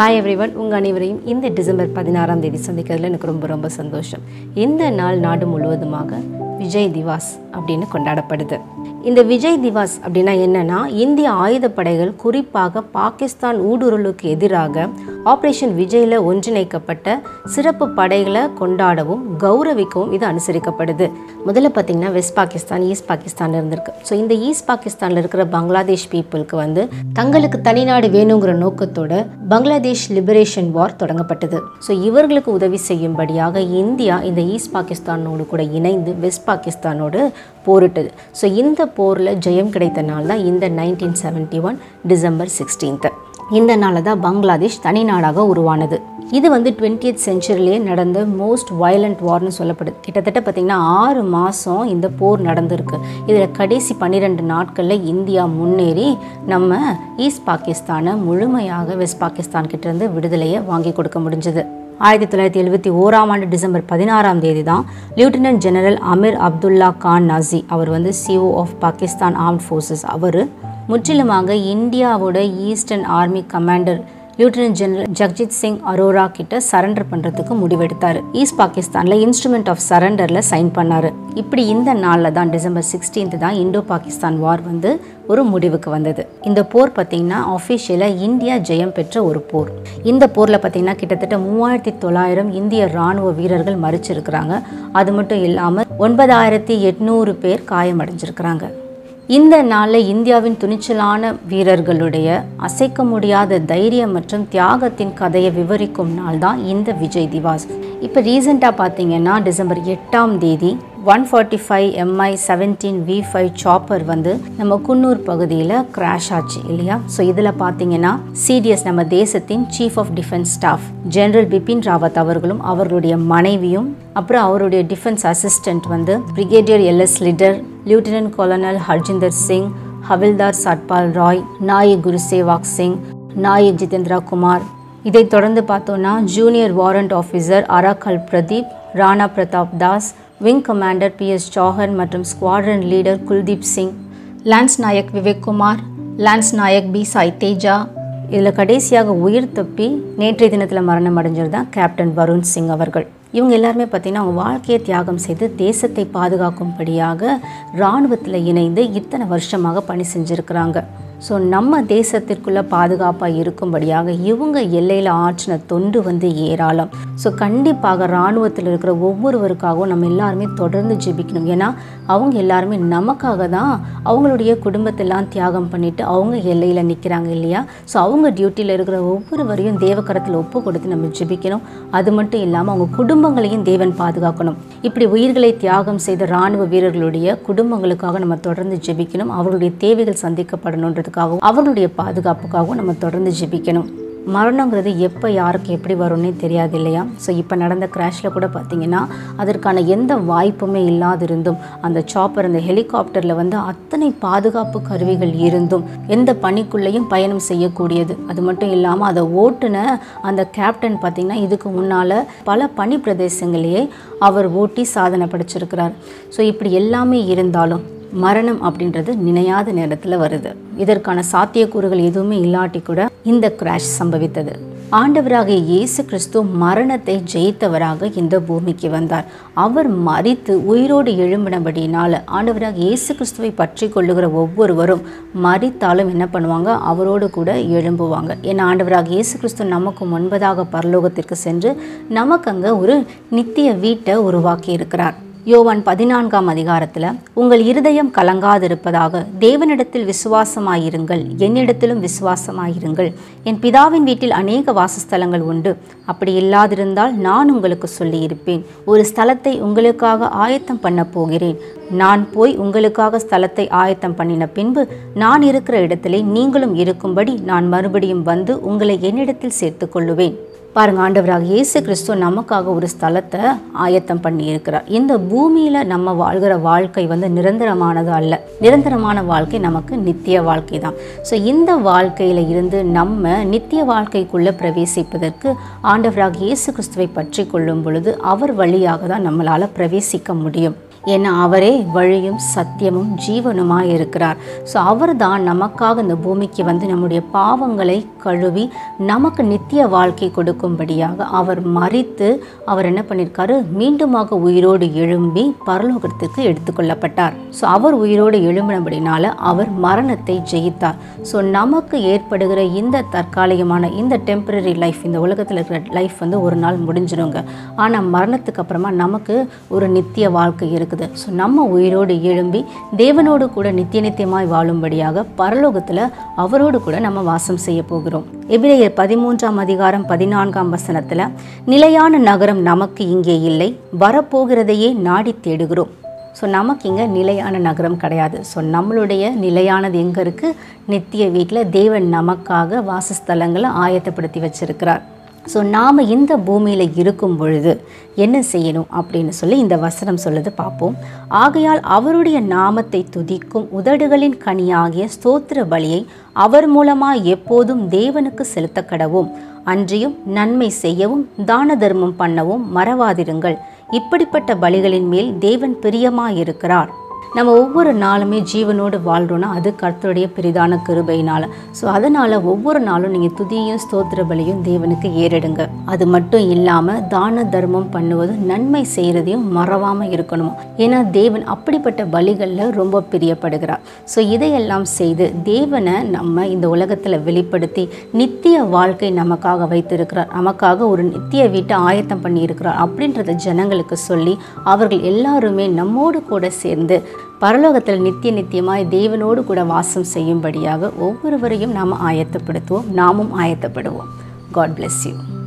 hi everyone உங்கள் அனைவரையும் இந்த டிசம்பர் பதினாறாம் தேதி சந்திக்கிறதுல எனக்கு ரொம்ப ரொம்ப சந்தோஷம் இந்த நாள் நாடு முழுவதுமாக விஜய் திவாஸ் அப்படின்னு கொண்டாடப்படுது இந்த விஜய் திவாஸ் அப்படின்னா என்னன்னா இந்திய ஆயுதப்படைகள் குறிப்பாக பாகிஸ்தான் ஊடுருவலுக்கு எதிராக ஆப்ரேஷன் விஜயில் ஒன்றிணைக்கப்பட்ட சிறப்பு படைகளை கொண்டாடவும் கௌரவிக்கவும் இது அனுசரிக்கப்படுது முதல்ல பார்த்தீங்கன்னா வெஸ்ட் பாகிஸ்தான் ஈஸ்ட் பாகிஸ்தான் இருந்திருக்கு ஸோ இந்த ஈஸ்ட் பாகிஸ்தானில் இருக்கிற பங்களாதேஷ் பீப்புளுக்கு வந்து தங்களுக்கு தனிநாடு வேணுங்கிற நோக்கத்தோட பங்களாதேஷ் லிபரேஷன் வார் தொடங்கப்பட்டது ஸோ இவர்களுக்கு உதவி செய்யும்படியாக இந்தியா இந்த ஈஸ்ட் பாகிஸ்தானோடு கூட இணைந்து வெஸ்ட் பாகிஸ்தானோடு போரிட்டது ஸோ இந்த போரில் ஜெயம் கிடைத்த நாள் தான் இந்த nineteen seventy one December sixteenth இந்த நாளில் தான் பங்களாதேஷ் தனி நாடாக உருவானது இது வந்து டுவெண்ட்டியத் செஞ்சுரிலேயே நடந்த மோஸ்ட் வயலண்ட் வார்னு சொல்லப்படுது கிட்டத்தட்ட பார்த்திங்கன்னா ஆறு மாதம் இந்த போர் நடந்திருக்கு இதில் கடைசி பன்னிரெண்டு நாட்களில் இந்தியா முன்னேறி நம்ம ஈஸ்ட் பாகிஸ்தானை முழுமையாக வெஸ்ட் பாகிஸ்தான் கிட்டேருந்து விடுதலையை வாங்கி கொடுக்க முடிஞ்சது ஆயிரத்தி தொள்ளாயிரத்தி எழுபத்தி ஓராம் ஆண்டு டிசம்பர் பதினாறாம் தேதி தான் லியூட்டினன்ட் ஜெனரல் அமீர் அப்துல்லா கான் நாசி அவர் வந்து CO of Pakistan armed forces அவர் முற்றிலுமாக இந்தியாவோட eastern army commander lieutenant general Jagjit Singh Arora கிட்ட சரண்டர் பண்ணுறதுக்கு முடிவெடுத்தார் ஈஸ்ட் பாகிஸ்தானில் இன்ஸ்ட்ருமெண்ட் ஆஃப் சரண்டரில் சைன் பண்ணார் இப்படி இந்த நாளில் தான் டிசம்பர் சிக்ஸ்டீன்த் தான் இண்டோ பாகிஸ்தான் வார் வந்து ஒரு முடிவுக்கு வந்தது இந்த போர் பார்த்திங்கன்னா அஃபிஷியலாக இந்தியா ஜெயம் பெற்ற ஒரு போர் இந்த போரில் பார்த்திங்கன்னா கிட்டத்தட்ட மூவாயிரத்தி தொள்ளாயிரம் இந்திய இராணுவ வீரர்கள் மறிச்சிருக்கிறாங்க அது மட்டும் இல்லாமல் ஒன்பதாயிரத்தி எட்நூறு பேர் காயமடைஞ்சிருக்கிறாங்க இந்த நாளில் இந்தியாவின் துணிச்சலான வீரர்களுடைய அசைக்க முடியாத தைரியம் மற்றும் தியாகத்தின் கதையை விவரிக்கும் நாள் தான் இந்த விஜய் திவாஸ் இப்போ ரீசெண்டாக பார்த்தீங்கன்னா டிசம்பர் எட்டாம் தேதி one forty five MI seventeen V five chopper வந்து நம்ம குன்னூர் பகுதியில் கிராஷ் ஆச்சு இல்லையா ஸோ இதில் பார்த்தீங்கன்னா சிடிஎஸ் நம்ம தேசத்தின் chief of defence staff general Bipin Rawat அவர்களும் அவர்களுடைய மனைவியும் அப்புறம் அவருடைய டிஃபென்ஸ் அசிஸ்டன்ட் வந்து brigadier LS Lidder lieutenant colonel Harjinder Singh havildar Satpal Rai Naik Gurusewak Singh Naik Jitendra Kumar இதைத் தொடர்ந்து பார்த்தோன்னா junior warrant officer Arakkal Pradeep Rana Pratap Das wing commander P S Chauhan மற்றும் squadron leader Kuldeep Singh lance Naik Vivek Kumar lance Naik B Sai Teja இதில் கடைசியாக உயிர் தப்பி நேற்றைய தினத்தில் மரணம் அடைஞ்சது தான் கேப்டன் வருண் சிங் அவர்கள் இவங்க எல்லாருமே பார்த்திங்கன்னா அவங்க வாழ்க்கையை தியாகம் செய்து தேசத்தை பாதுகாக்கும்படியாக இராணுவத்தில் இணைந்து இத்தனை வருஷமாக பணி செஞ்சுருக்கிறாங்க ஸோ நம்ம தேசத்திற்குள்ளே பாதுகாப்பாக இருக்கும்படியாக இவங்க எல்லையில் ஆற்றின தொண்டு வந்து ஏராளம் ஸோ கண்டிப்பாக இராணுவத்தில் இருக்கிற ஒவ்வொருவருக்காகவும் நம்ம எல்லாருமே தொடர்ந்து ஜெபிக்கணும் ஏன்னா அவங்க எல்லாருமே நமக்காக தான் அவங்களுடைய குடும்பத்தெல்லாம் தியாகம் பண்ணிவிட்டு அவங்க எல்லையில் நிற்கிறாங்க இல்லையா ஸோ அவங்க டியூட்டியில் இருக்கிற ஒவ்வொருவரையும் தேவக்கரத்தில் ஒப்பு கொடுத்து நம்ம ஜெபிக்கணும் அது மட்டும் இல்லாமல் அவங்க குடும்பங்களையும் தேவன் பாதுகாக்கணும் இப்படி உயிர்களை தியாகம் செய்த இராணுவ வீரர்களுடைய குடும்பங்களுக்காக நம்ம தொடர்ந்து ஜெபிக்கணும் அவர்களுடைய தேவைகள் சந்திக்கப்படணுன்றதுக்காகவும் அவர்களுடைய பாதுகாப்புக்காகவும் நம்ம தொடர்ந்து ஜெபிக்கணும் மரணங்கிறது எப்போ யாருக்கு எப்படி வரும்னே தெரியாது இல்லையா ஸோ இப்போ நடந்த கிராஷில் கூட பார்த்தீங்கன்னா அதற்கான எந்த வாய்ப்புமே இல்லாதிருந்தும் அந்த சாப்பர் அந்த ஹெலிகாப்டரில் வந்து அத்தனை பாதுகாப்பு கருவிகள் இருந்தும் எந்த பணிக்குள்ளேயும் பயணம் செய்யக்கூடியது அது மட்டும் இல்லாமல் அதை ஓட்டுன அந்த கேப்டன் பார்த்திங்கன்னா இதுக்கு முன்னால் பல பனி பிரதேசங்களையே அவர் ஓட்டி சாதனை படைச்சிருக்கிறார் ஸோ இப்படி எல்லாமே இருந்தாலும் மரணம் அப்படின்றது நினையாத நேரத்தில் வருது இதற்கான சாத்தியக்கூறுகள் எதுவுமே இல்லாட்டி கூட இந்த கிராஷ் சம்பவித்தது ஆண்டவராக இயேசு கிறிஸ்து மரணத்தை ஜெயித்தவராக இந்த பூமிக்கு வந்தார் அவர் மறித்து உயிரோடு எழும்பினபடினால ஆண்டவராக இயேசு கிறிஸ்துவை பற்றி கொள்ளுகிற ஒவ்வொருவரும் மறித்தாலும் என்ன பண்ணுவாங்க அவரோடு கூட எழும்புவாங்க ஏன்னா ஆண்டவராக இயேசு கிறிஸ்து நமக்கு முன்பதாக பரலோகத்திற்கு சென்று நமக்கு அங்கே ஒரு நித்திய வீட்டை உருவாக்கி இருக்கிறார் யோவான் பதினான்காம் அதிகாரத்தில் உங்கள் இருதயம் கலங்காதிருப்பதாக தேவனிடத்தில் விசுவாசமாயிருங்கள் என்னிடத்திலும் விசுவாசமாயிருங்கள் என் பிதாவின் வீட்டில் அநேக வாசஸ்தலங்கள் உண்டு அப்படி இல்லாதிருந்தால் நான் உங்களுக்கு சொல்லியிருப்பேன் ஒரு ஸ்தலத்தை உங்களுக்காக ஆயத்தம் பண்ண போகிறேன் நான் போய் உங்களுக்காக ஸ்தலத்தை ஆயத்தம் பண்ணின பின்பு நான் இருக்கிற இடத்திலே நீங்களும் இருக்கும்படி நான் மறுபடியும் வந்து உங்களை என்னிடத்தில் சேர்த்து கொள்ளுவேன் பாருங்க ஆண்டவராக இயேசு கிறிஸ்து நமக்காக ஒரு ஸ்தலத்தை ஆயத்தம் பண்ணி இருக்கிறார் இந்த பூமியில நம்ம வாழ்கிற வாழ்க்கை வந்து நிரந்தரமானது அல்ல நிரந்தரமான வாழ்க்கை நமக்கு நித்திய வாழ்க்கை தான் ஸோ இந்த வாழ்க்கையில இருந்து நம்ம நித்திய வாழ்க்கைக்குள்ள பிரவேசிப்பதற்கு ஆண்டவராக இயேசு கிறிஸ்துவை பற்றி கொள்ளும் பொழுது அவர் வழியாக தான் நம்மளால பிரவேசிக்க முடியும் ஏன்னா அவரே வழியும் சத்தியமும் ஜீவனுமாய் இருக்கிறார் ஸோ அவர் தான் நமக்காக இந்த பூமிக்கு வந்து நம்முடைய பாவங்களை கழுவி நமக்கு நித்திய வாழ்க்கை கொடுக்கும்படியாக அவர் மறித்து அவர் என்ன பண்ணியிருக்காரு மீண்டுமாக உயிரோடு எழும்பி பரலோகத்திற்கு எடுத்துக்கொள்ளப்பட்டார் ஸோ அவர் உயிரோடு எழும்பினபடினால அவர் மரணத்தை ஜெயித்தார் ஸோ நமக்கு ஏற்படுகிற இந்த தற்காலிகமான இந்த டெம்பரரி லைஃப் இந்த உலகத்தில் இருக்கிற லைஃப் வந்து ஒரு நாள் முடிஞ்சிருங்க ஆனால் மரணத்துக்கு அப்புறமா நமக்கு ஒரு நித்திய வாழ்க்கை இருக்குது ஸோ நம்ம உயிரோடு எழும்பி தேவனோடு கூட நித்திய நித்தியமாய் வாழும்படியாக பரலோகத்தில் அவரோடு கூட நம்ம வாசம் செய்ய போகிறோம் எபிரேயர் பதிமூன்றாம் அதிகாரம் பதினான்காம் வசனத்தில் நிலையான நகரம் நமக்கு இங்கே இல்லை வரப்போகிறதையே நாடி தேடுகிறோம் ஸோ நமக்கு இங்கே நிலையான நகரம் கிடையாது ஸோ நம்மளுடைய நிலையானது எங்கே இருக்குது நித்திய வீட்டில் தேவன் நமக்காக வாசஸ்தலங்களை ஆயத்தப்படுத்தி வச்சிருக்கிறார் ஸோ நாம் இந்த பூமியில் இருக்கும் பொழுது என்ன செய்யணும் அப்படின்னு சொல்லி இந்த வசனம் சொல்லுது பார்ப்போம் ஆகையால் அவருடைய நாமத்தை துதிக்கும் உதடுகளின் கனியாகிய ஸ்தோத்திர பலியை அவர் மூலமாக எப்போதும் தேவனுக்கு செலுத்த கடவும் அன்றியும் நன்மை செய்யவும் தான தர்மம் பண்ணவும் மறவாதிருங்கள் இப்படிப்பட்ட பலிகளின் மேல் தேவன் பிரியமாயிருக்கிறார் நம்ம ஒவ்வொரு நாளுமே ஜீவனோடு வாழ்கிறோன்னா அது கர்த்தருடைய பெரிதான கிருபையினால் ஸோ அதனால் ஒவ்வொரு நாளும் நீங்கள் துதியும் ஸ்தோத்திர பலியும் தேவனுக்கு ஏறிடுங்க அது மட்டும் இல்லாமல் தான தர்மம் பண்ணுவதும் நன்மை செய்கிறதையும் மறவாமல் இருக்கணும் ஏன்னா தேவன் அப்படிப்பட்ட பலிகளில் ரொம்ப பிரியப்படுகிறார் ஸோ இதையெல்லாம் செய்து தேவனை நம்ம இந்த உலகத்தில் வெளிப்படுத்தி நித்திய வாழ்க்கை நமக்காக வைத்திருக்கிறார் நமக்காக ஒரு நித்திய வீட்டை ஆயத்தம் பண்ணியிருக்கிறார் அப்படின்றத ஜனங்களுக்கு சொல்லி அவர்கள் எல்லாருமே நம்மோடு கூட சேர்ந்து பரலோகத்தில் நித்திய நித்தியமாய் தேவனோடு கூட வாசம் செய்யும்படியாக ஒவ்வொருவரையும் நாம் ஆயத்தப்படுத்துவோம் நாமும் ஆயத்தப்படுவோம் காட் bless யூ